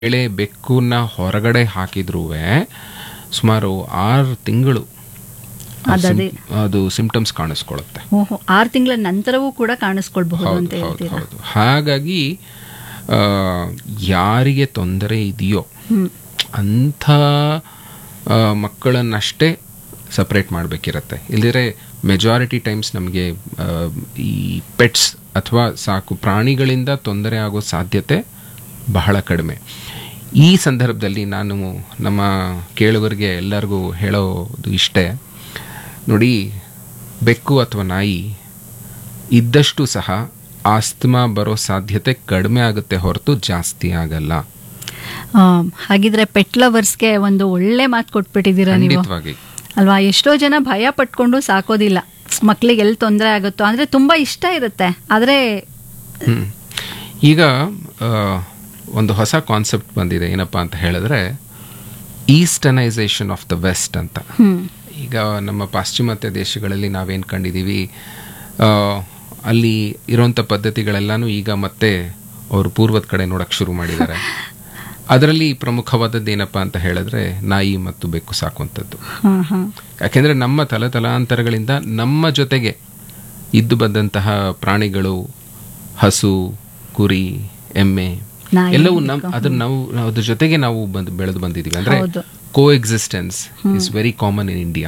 ಎಳೆ ಬೆಕ್ಕನ್ನ ಹೊರಗಡೆ ಹಾಕಿದ್ರೂ ಸುಮಾರು ಆರು ತಿಂಗಳು ಅದದೇ. ಅದು ಸಿಂಪ್ಟಮ್ಸ್ ಕಾಣಿಸ್ಕೊಳ್ಳುತ್ತೆ ಓಹೋ ಆರು ತಿಂಗಳ ನಂತರವೂ ಕೂಡ ಕಾಣಿಸ್ಕೊಳ್ಬಹುದು ಅಂತ ಹೌದು ಹೌದು ಹೇಳ್ತೀರಾ ಹೌದು ಹಾಗಾಗಿ ಆ, ಯಾರಿಗೆ ತೊಂದರೆ ಇದೆಯೋ ಹ್ಮ್ ಅಂಥ ಆ, ಮಕ್ಕಳನ್ನಷ್ಟೇ ಸಪ್ರೇಟ್ ಮಾಡಬೇಕಿರತ್ತೆ ಇಲ್ದಿರೆ ಮೆಜಾರಿಟಿ ಟೈಮ್ಸ್ ನಮಗೆ ಈ ಪೆಟ್ಸ್ ಅಥವಾ ಸಾಕು ಪ್ರಾಣಿಗಳಿಂದ ತೊಂದರೆ ಆಗೋ ಸಾಧ್ಯತೆ ಬಹಳ ಕಡಿಮೆ ಈ ಸಂದರ್ಭದಲ್ಲಿ ನಾನು ನಮ್ಮ ಕೇಳುಗರಿಗೆ ಎಲ್ಲರಿಗೂ ಹೇಳೋದು ಇಷ್ಟೇ ನೋಡಿ ಬೆಕ್ಕು ಅಥವಾ ನಾಯಿ ಇದ್ದಷ್ಟು ಸಹ ಆಸ್ತಮಾ ಬರೋ ಸಾಧ್ಯತೆ ಕಡಿಮೆ ಆಗುತ್ತೆ ಹೊರತು ಜಾಸ್ತಿ ಆಗಲ್ಲ ಆ, ಹಾಗಿದ್ರೆ ಪೆಟ್ ಲವರ್ಸ್ಗೆ ಒಂದು ಒಳ್ಳೆ ಮಾತು ಕೊಟ್ಬಿಟ್ಟಿದ್ದೀರಾ ನೀವು ಖಂಡಿತವಾಗಿ ಅಲ್ವಾ ಎಷ್ಟೋ ಜನ ಭಯ ಪಟ್ಕೊಂಡು ಸಾಕೋದಿಲ್ಲ ಮಕ್ಳಿಗೆ ಎಲ್ಲಿ ತೊಂದರೆ ಆಗುತ್ತೋ ಅಂದ್ರೆ ತುಂಬಾ ಇಷ್ಟ ಇರುತ್ತೆ ಆದ್ರೆ ಹ್ಮ್. ಈಗ ಆ, ಒಂದು ಹೊಸ ಕಾನ್ಸೆಪ್ಟ್ ಬಂದಿದೆ ಏನಪ್ಪಾ ಅಂತ ಹೇಳಿದ್ರೆ ಈಸ್ಟನೈಸೇಷನ್ ಆಫ್ ದ ವೆಸ್ಟ್ ಅಂತ ಹ್ಮ್ ಈಗ ನಮ್ಮ ಪಾಶ್ಚಿಮಾತ್ಯ ದೇಶಗಳಲ್ಲಿ ನಾವೇನು ಕಂಡಿದ್ದೀವಿ ಆ, ಅಲ್ಲಿ ಇರೋಂಥ ಪದ್ಧತಿಗಳೆಲ್ಲಾನು ಈಗ ಮತ್ತೆ ಅವರು ಪೂರ್ವದ ಕಡೆ ನೋಡಕ್ ಶುರು ಮಾಡಿದ್ದಾರೆ ಅದರಲ್ಲಿ ಪ್ರಮುಖವಾದದ್ದು ಏನಪ್ಪಾ ಅಂತ ಹೇಳಿದ್ರೆ ನಾಯಿ ಮತ್ತು ಬೆಕ್ಕು ಸಾಕುವಂಥದ್ದು ಹಾ ಹಾ ಯಾಕೆಂದ್ರೆ ನಮ್ಮ ತಲತಲಾಂತರಗಳಿಂದ ನಮ್ಮ ಜೊತೆಗೆ ಇದ್ದು ಬಂದಂತಹ ಪ್ರಾಣಿಗಳು ಹಸು ಕುರಿ ಎಮ್ಮೆ ನಾಯಿ, ಎಲ್ಲವೂ ನಮ್ ಅದ್ರ ನಾವು ನಾವು ಅದ್ರ ಜೊತೆಗೆ ನಾವು ಬಂದು ಬೆಳೆದು ಬಂದಿದ್ದೀವಿ ಅಂದ್ರೆ ಹೌದು. Coexistence is very common in India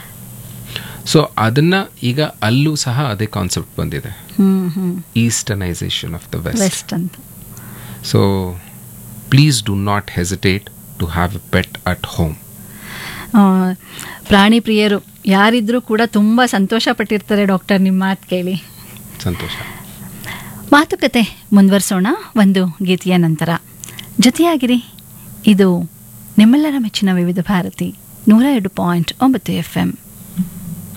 so ಅದನ್ನ ಈಗ ಅಲ್ಲೂ ಸಹ ಅದೇ ಕಾನ್ಸೆಪ್ಟ್ ಬಂದಿದೆ hmm hmm easternisation of the west west ಅಂತ so please do not hesitate to have a pet at home ಆ, ಪ್ರಾಣಿ ಪ್ರಿಯರು ಯಾರಿದ್ರೂ ಕೂಡ ತುಂಬಾ ಸಂತೋಷ ಪಟ್ಟಿರ್ತಾರೆ ಡಾಕ್ಟರ್ ನಿಮ್ಮ ಮಾತು ಕೇಳಿ ಸಂತೋಷ ಮಾತುಕತೆ ಮುಂದುವರಿಸೋಣ ಒಂದು ಗೀತೆಯ ನಂತರ ಜೊತೆಯಾಗಿರಿ ಇದು ನಿಮ್ಮೆಲ್ಲರ ಮೆಚ್ಚಿನ ವಿವಿಧ ಭಾರತಿ ನೂರ ಎರಡು ಪಾಯಿಂಟ್ ಒಂಬತ್ತು ಎಫ್ ಎಂ